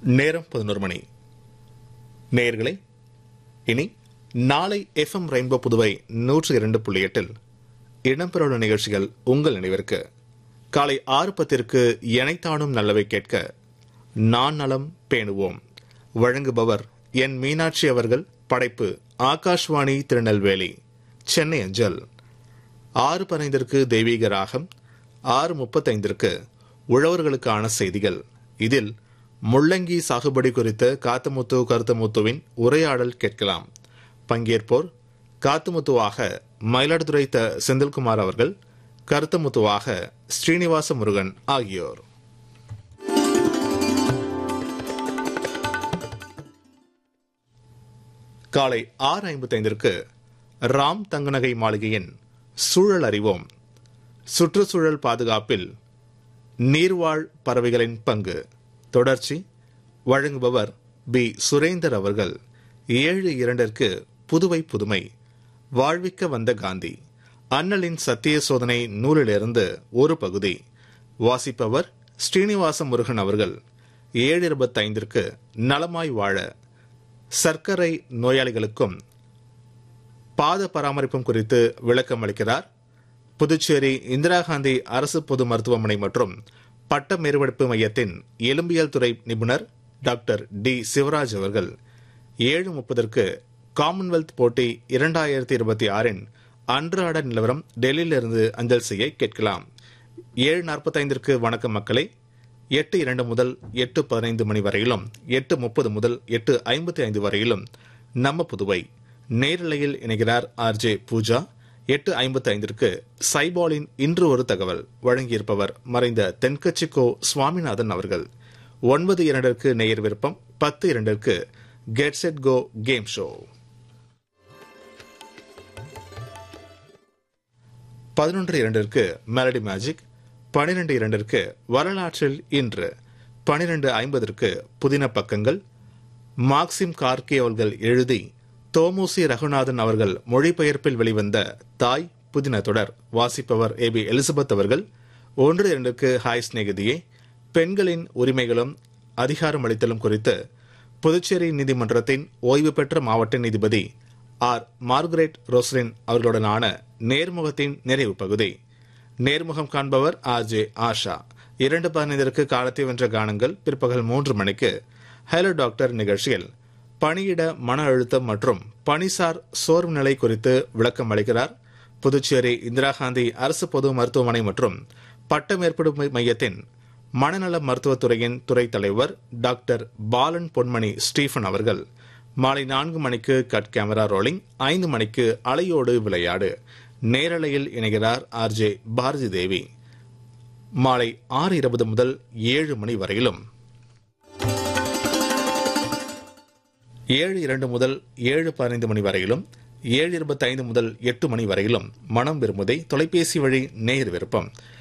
நேரம் பதினோரு மணி நேயர்களே இனி நாளை எஃப்எம் ரெயின்போ புதுவை நூற்று இரண்டு புள்ளி எட்டில் இடம்பெறவுள்ள நிகழ்ச்சிகள் உங்கள் நினைவிற்கு காலை ஆறு பத்திற்கு எனைத்தானும் நல்லவை கேட்க நான் நலம் பேணுவோம் வழங்குபவர் என் மீனாட்சி அவர்கள் படைப்பு ஆகாஷ்வாணி திருநெல்வேலி சென்னை அஞ்சல் ஆறு பதினைந்திற்கு தெய்வீக ராகம் ஆறு முப்பத்தைந்திற்கு உழவர்களுக்கான செய்திகள் இதில் முள்ளங்கி சாகுபடி குறித்த காத்தமுத்து கருத்தமுத்துவின் உரையாடல் கேட்கலாம் பங்கேற்போர் காத்துமுத்துவாக மயிலாடுதுறை த செந்தில்குமார் அவர்கள் கருத்தமுத்துவாக ஸ்ரீனிவாச முருகன் ஆகியோர் காலை ஆறு ஐம்பத்தைந்திற்கு ராம் தங்கநகை மாளிகையின் சூழல் அறிவோம் சுற்றுச்சூழல் பாதுகாப்பில் நீர்வாழ் பறவைகளின் பங்கு தொடர்ச்சி வழங்குபவர் பி சுரேந்தர் அவர்கள் ஏழு இரண்டிற்கு புதுவை புதுமை வாழ்விக்க வந்த காந்தி அண்ணலின் சத்திய சோதனை நூலிலிருந்து ஒரு பகுதி வாசிப்பவர் ஸ்ரீனிவாச முருகன் அவர்கள் ஏழு இருபத்தைந்திற்கு நலமாய் வாழ சர்க்கரை நோயாளிகளுக்கும் பாத பராமரிப்பும் குறித்து விளக்கம் அளிக்கிறார் புதுச்சேரி இந்திரா காந்தி அரசு பொது மருத்துவமனை மற்றும் பட்ட மேற்படிப்பு மையத்தின் எலும்பியல் துறை நிபுணர் டாக்டர் டி சிவராஜ் அவர்கள் ஏழு முப்பதற்கு காமன்வெல்த் போட்டி இரண்டாயிரத்தி இருபத்தி ஆறின் அன்றாட நிலவரம் டெல்லியிலிருந்து அஞ்சல் செய்ய கேட்கலாம் ஏழு நாற்பத்தைந்திற்கு வணக்கம் மக்களை எட்டு இரண்டு முதல் எட்டு பதினைந்து மணி வரையிலும் எட்டு முப்பது முதல் எட்டு ஐம்பத்தி ஐந்து வரையிலும் நம்ம புதுவை நேரலையில் இணைகிறார் ஆர் ஜே பூஜா எட்டு ஐம்பத்தி ஐந்திற்கு சைபாலின் இன்று ஒரு தகவல் வழங்கியிருப்பவர் மறைந்த தென்கட்சிக்கோ சுவாமிநாதன் அவர்கள் ஒன்பது இரண்டிற்கு நேயர் விருப்பம் பத்து இரண்டிற்கு get set go game show பதினொன்று இரண்டிற்கு மெலடி மேஜிக் பனிரெண்டு இரண்டிற்கு வரலாற்றில் இன்று பனிரெண்டு ஐம்பதற்கு புதின பக்கங்கள் மார்க்சிம் கார்கே அவர்கள் எழுதி தோமுசி ரகுநாதன் அவர்கள் மொழிபெயர்ப்பில் வெளிவந்த தாய் புதின தொடர் வாசிப்பவர் ஏ பி எலிசபெத் அவர்கள் ஒன்று இரண்டுக்கு ஹாய் சிநேகிதியே பெண்களின் உரிமைகளும் அதிகாரம் அளித்தலும் குறித்து புதுச்சேரி நீதிமன்றத்தின் ஓய்வு பெற்ற மாவட்ட நீதிபதி ஆர் மார்கரெட் ரோஸ்லின் அவர்களுடனான நேர்முகத்தின் நிறைவு பகுதி நேர்முகம் காண்பவர் ஆர் ஜே ஆஷா இரண்டு பதினைந்திற்கு காலத்தை வென்ற கானங்கள் பிற்பகல் மூன்று மணிக்கு ஹலோ டாக்டர் நிகழ்ச்சியில் பணியிட மன அழுத்தம் மற்றும் பணிசார் சோர்வு நிலை குறித்து விளக்கம் அளிக்கிறார் புதுச்சேரி இந்திரா காந்தி அரசு பொது மருத்துவமனை மற்றும் பட்ட மேற்படும் மையத்தின் மனநல மருத்துவத்துறையின் துறை தலைவர் டாக்டர் பாலன் பொன்மணி ஸ்டீஃபன் அவர்கள் மாலை நான்கு மணிக்கு கட் கேமரா ரோலிங் ஐந்து மணிக்கு அலையோடு விளையாடு நேரலையில் இணைகிறார் ஆர் ஜே பாரதி தேவி மாலை ஆறு இருபது முதல் ஏழு மணி வரையிலும் ஏழு இரண்டு முதல் ஏழு பதினைந்து மணி வரையிலும் ஏழு இருபத்தைந்து முதல் எட்டு மணி வரையிலும் மனம் விரும்புதை தொலைபேசி வழி நேர் விருப்பம்